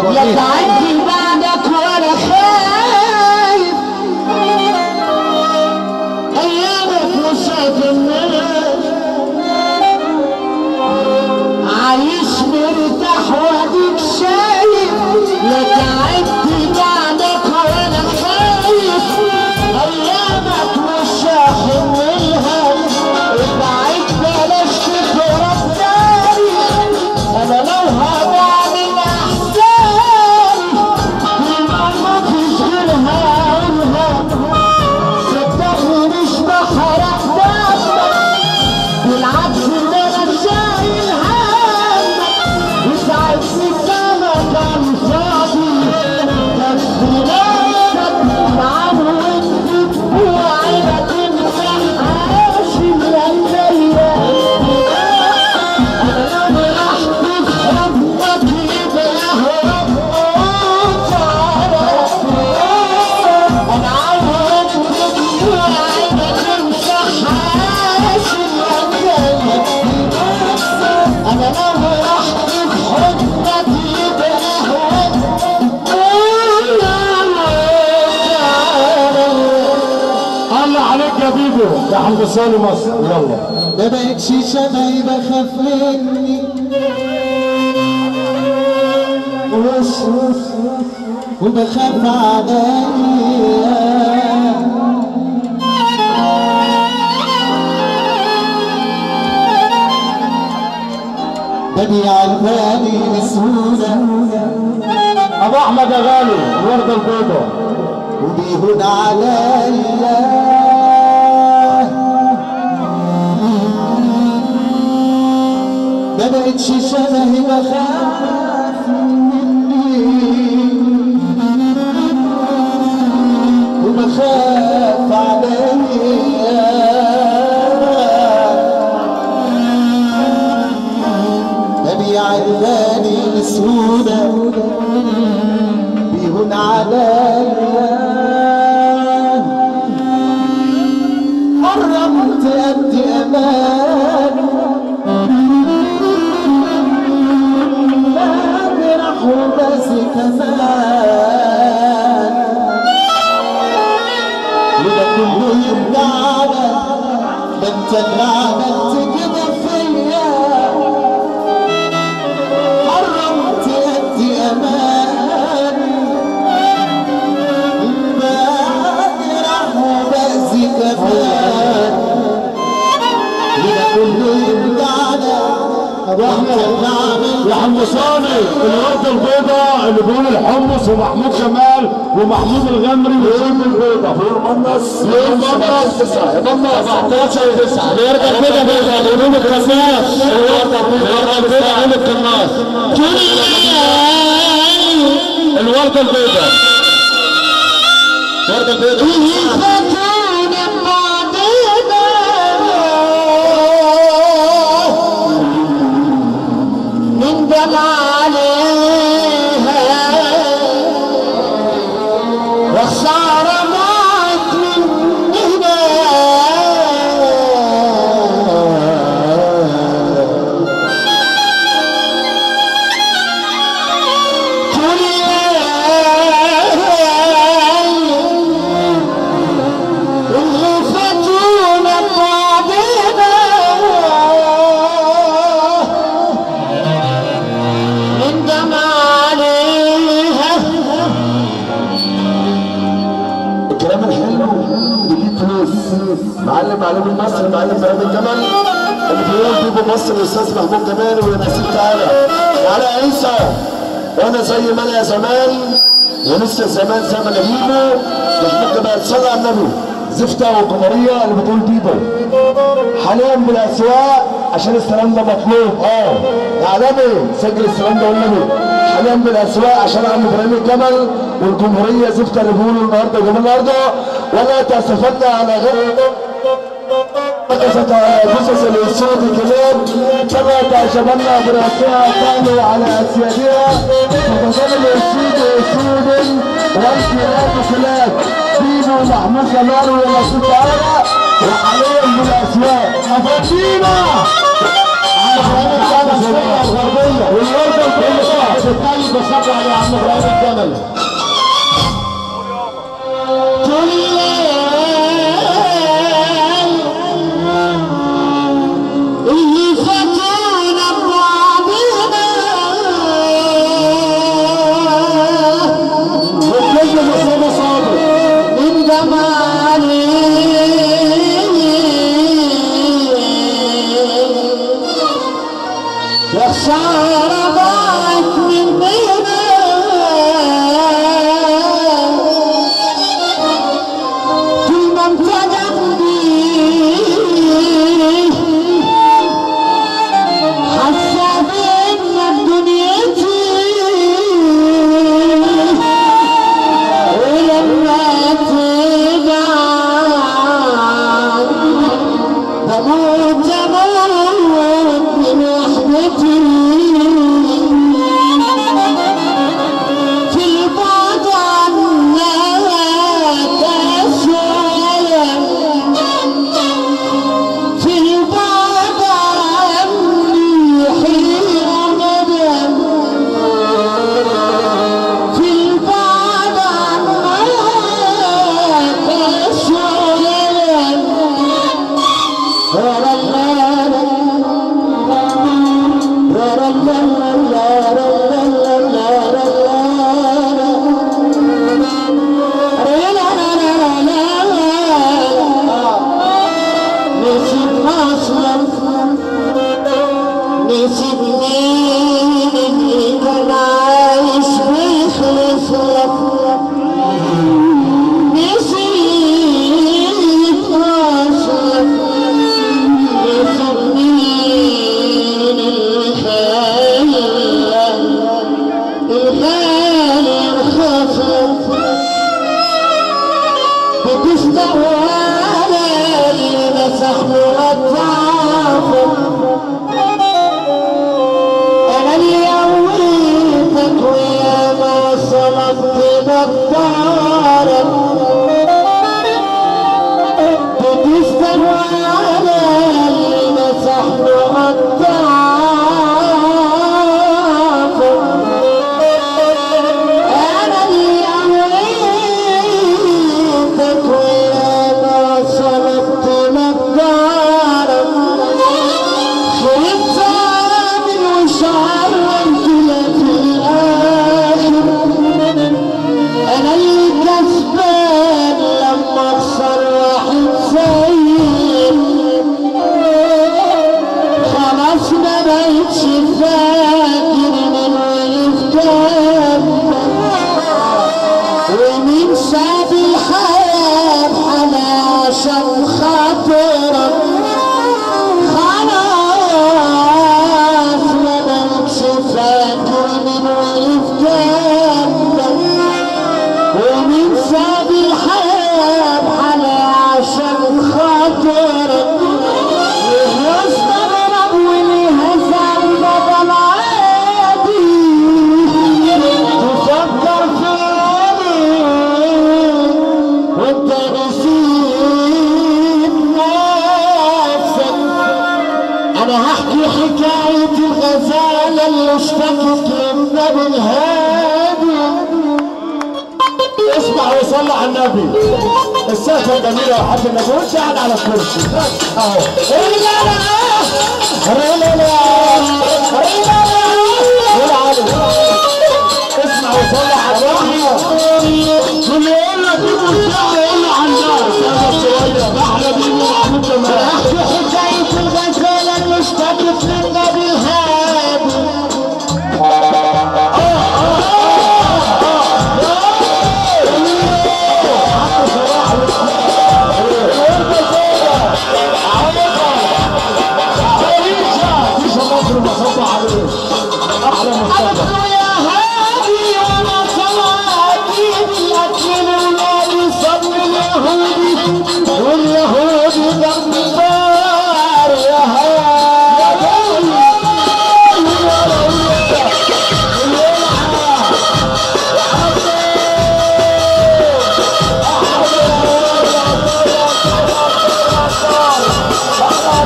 لا تعدي بعدك ولا خايف ايامك مش هتمنى عايش مرتاح واديك شايف لا تعدي بعدك ولا خايف ايامك مش هحملها ابعد بلاش تخرب داري انا لو هضيع من احزاني يبقى مفيش غيرها اقولها صدقني مش بحرق دمك بالعكس ده انا شايل همك وساعدني كلامك عن فاضي بس بنفسك معود بوعدك امسح عاشي الايام انا لو رحت في حضنك يبقى هرب انا عاوز بوعدك امسح عاشي الايام انا لو رحت في حضنك يبقى هرب الله عليك يا بيبو يا حمد صالح مصر يلا ما بقتش شبهي بخاف مني وش وبخاف عليا ببيع البالي بسهولة ابو احمد يا غالي الورده البيضاء وبيهون عليا ما بقتش شبهي بخاف مني وبخاف عليا ببيع الغالي بسهولة بيهون عليا قربت أدي أمان لا جرح وبس كمان وده كله يرجع لك ده انت اللي عملت كده فيا حرمت أدي أمان بجرح وبأذي كمان وده كله يرجع لك ابو احمد اللي عملت يا حمد صالح الورده البيضاء اللي بيقول الحمص ومحمود جمال ومحمود الغمري وشم البيضاء في المنص في المنص تسعه المنص 17 9 الورده البيضاء بيضاء بيقولوا الكناس الورده البيضاء بيقولوا الكناس الورده البيضاء الورده البيضاء نندم عليها وخسارة معت مننا اللي فاتونا ببعضنا نندم عليها الكلام الحلو بيجيب فلوس معلم معلم المصري معلم بلد الجمل اللي بيقول بيبو مصر الاستاذ محمود جمال والنسيب تعالى تعالى يا عيسى وانا زي ما انا يا زمان ولسه زمان زي ما انا بيبو محمود جمال صلى على النبي زفته وقمريه اللي بتقول بيبو حاليا بالاسواق عشان السلام ده مطلوب اه يا عالمي سجل السلام ده والنبي حاليا بالاسواق عشان عم ابراهيم الجمل والجمهوريه زفته اللي بيقولوا النهارده جمال النهارده ولا تاسفنا على غير ركزت على جثث الاسود الكبير كما تعجبنا براسها كانوا على اسيادها فتظل الاسود اسود والكلاب كلاب بيبو محمود جمال ونصيب تعالى وحاليا بالاسواق افندينا والورده البيضاء ابو طيب بصبر عليه يا عم ابراهيم الجمل اللي فاتونا ببعضنا والكل مصيبه صابر من جمالي يا خسارة ضاعت مننا كل ما انت جنبي حاسة بإنك دنيتي ولما ترجع بموت اموت من وحدتي في البعد عنك أسوأ في البعد عني حين ندم في البعد عنك أسوأ نسيتني انا عايش بخلف لك نسيت راسك يسمين الخيال الخيال الخفف بتستوى على المسح والطافة أنا اللي قويتك ويا ما صلبت بطارك بتستوى على المسح والطافة أنا اللي قويتك ويا ما صلبت بطارك خربت من وشعرت لك الآخر أنا اللي كسبان لما أخسر واحد سيد خلاص ما بقتش فاكر من وقف جنبك ومين ساب الحياة بحالها عشان خاطرك خلاص ما بقتش فاكر من وقف جنبك ومين ساب الحياة بحالها عشان خاطرك واستغرب ولهزم بدل عادي تفكر فيني وانت نسيت نفسك انا هحكي حكاية الغزالة اللي اشتكت للنبي الهادي اسمع وصلى على النبي السقفه الجميله وحب النبي وانت قاعد على الكرسي بس اهو ريلالا ريلالا ريلالا قول علي اسمع وصلى على النبي اللي يقول لك ابو الساعه يقول له على الناس هذا الصغير احلى منه محمود جمال احكي حكاية الغزالة اللي اشتكت للنبي الهادي مفيش مصر بصب عليه احلى مصطفى قالوا يا هادي وانا صلاتي بالاكل النبي صب اليهودي واليهودي جبار يا هادي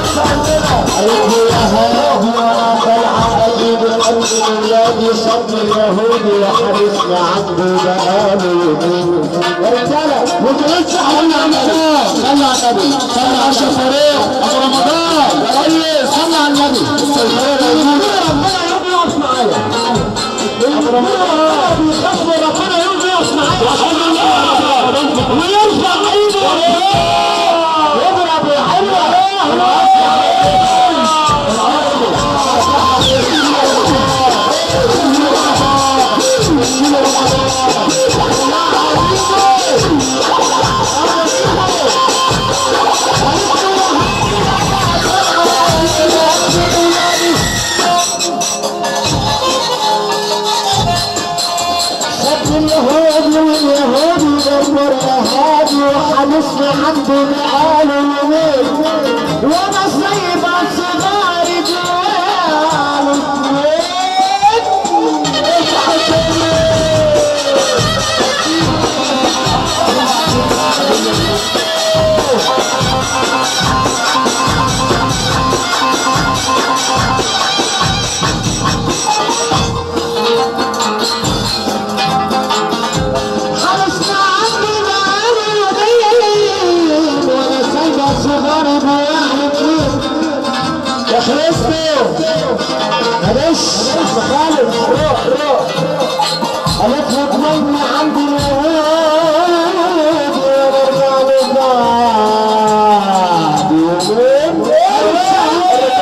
قالت لي يا هادي وانا طالعه اجيب القلب الذي صب اليهودي وحارسنا عنده بقاله يومين يا رجاله وتلسع صلى على النبي صلى على النبي صلى على الشيخ فاروق ابو رمضان يا ريس صلى على النبي ربنا يقف معايا ابو رمضان بيخاف ربنا يقف معايا ويرفع ايده يضرب يا سب اليهود واليهود يدبر يهادي وحبسنا عنده بقاله يومين وانا سايبه صغار جواله حبسنا عنده بقاله يومين وانا سايبه صغار جواله يا خريستو معلش خالد روح روح قالت لي اطمني عندي اليهود ونرجع لبعض يومين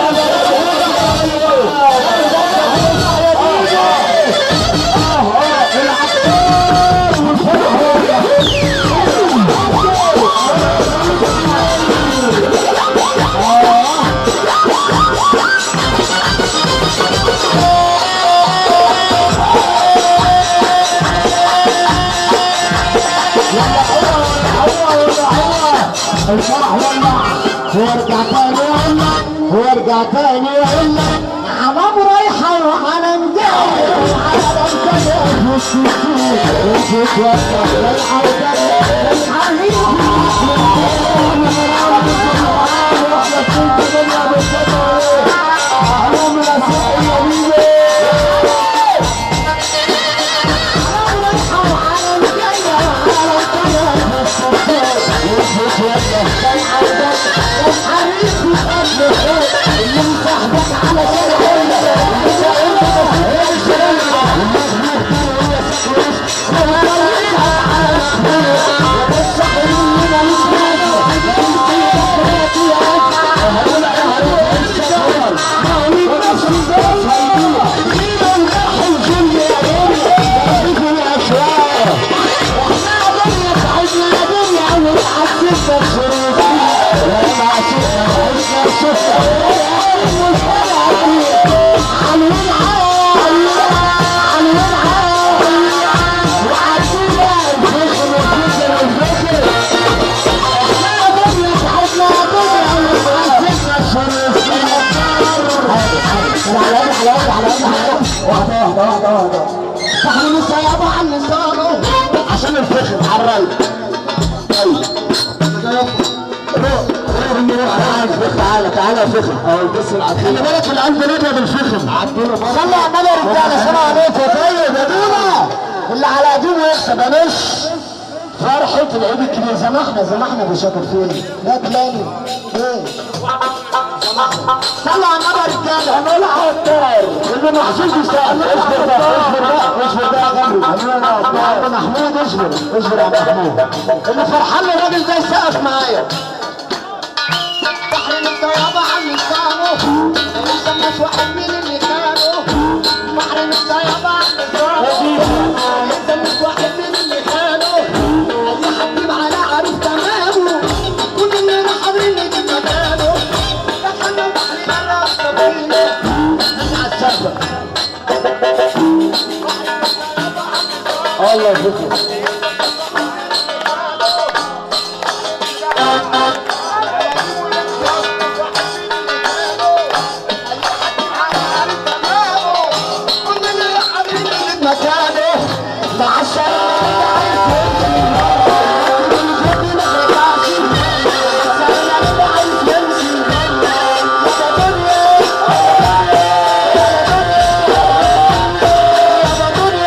الفرح ولع وارجع تاني ولع وارجع تاني ولع حمام رايحة وعلى مجاي وعلى مجاي وشوف وقت تحريم الصيادة عن الصالة عشان الفخر حرل طيب تعالى تعالى يا فخر خلي بالك في القلب نبيا بالفخر صلوا على النبي يا رجاله السلام عليكم طيب يا دولا اللي على قديمه يكسب يا مش فرحة العيد الكبير زمحنا زمحنا بشكر فين؟ لا تلاقي ايه؟ صلوا على النبي يا رجاله هنقول عطار اللي محسوس يستاهل اصبر بقى اصبر بقى اصبر بقى يا غمري يا عم محمود اصبر اصبر يا عم محمود اللي فرحان له الراجل ده يسقف معايا بحر الطيابة عن لسانه ما يسماش واحد من اللي كانوا بحر الطيابة عن لسانه ما يسماش واحد من اللي كانوا اللي حبيب على عارف تمامه كل اللي حاضرين في مكانه دخلنا البحر مرة طويلة نزع السبب الله يفكر مكانه مع الشر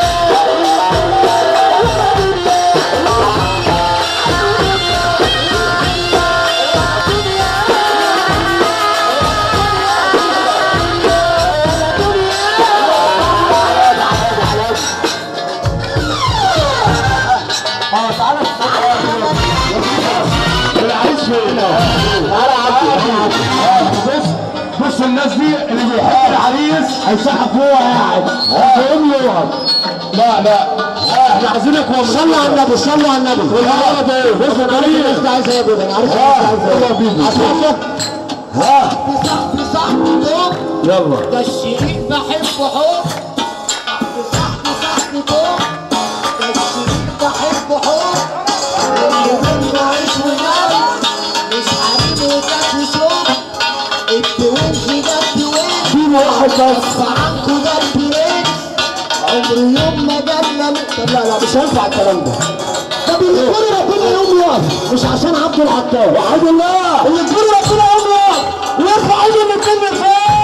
بص الناس دي اللي بيحب العريس هيسحب جوه قاعد هتقوم له لا لا احنا عايزينك والله صلوا على النبي صلوا على النبي والغلط ايه بص انا عارف الناس دي عايزه ايه يا بيبي انا عارف الناس دي عايزه ايه يلا بينا. هتوافق؟ ها صاحبي صاحبي دوم يلا ده الشريك بحبه حب صاحبي صاحبي دوم ده الشريك بحبه حب اللي منه عيش ونام مش حبيبي وكاس وشوق التوينز ده التوينز في واحد بس عنكو ده البرنس عمره يوم ما جالنا طب لا لا مش هينفع الكلام ده طب اللي يقول ربنا يوم يقف مش عشان عبد العطار وحد الله اللي يقول ربنا يوم يقف ويرفع ايده الاثنين لفوق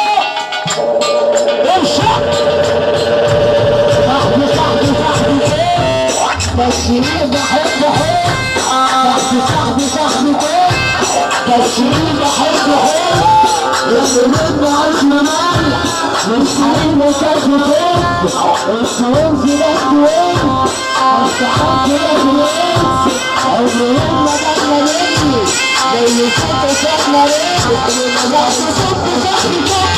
امشي صاحبي صاحبي صاحبي الشريك بحبه حب صاحبي صاحبي صاحبي تشريف بحبه حب اللي منه عيش ممل مش حريم وكاس وفوق التوينز ده التوينز الصحاب ده التوينز عمرهم ما جالنا مني زي ست سنة ريت اللي ما جاتش ست سنة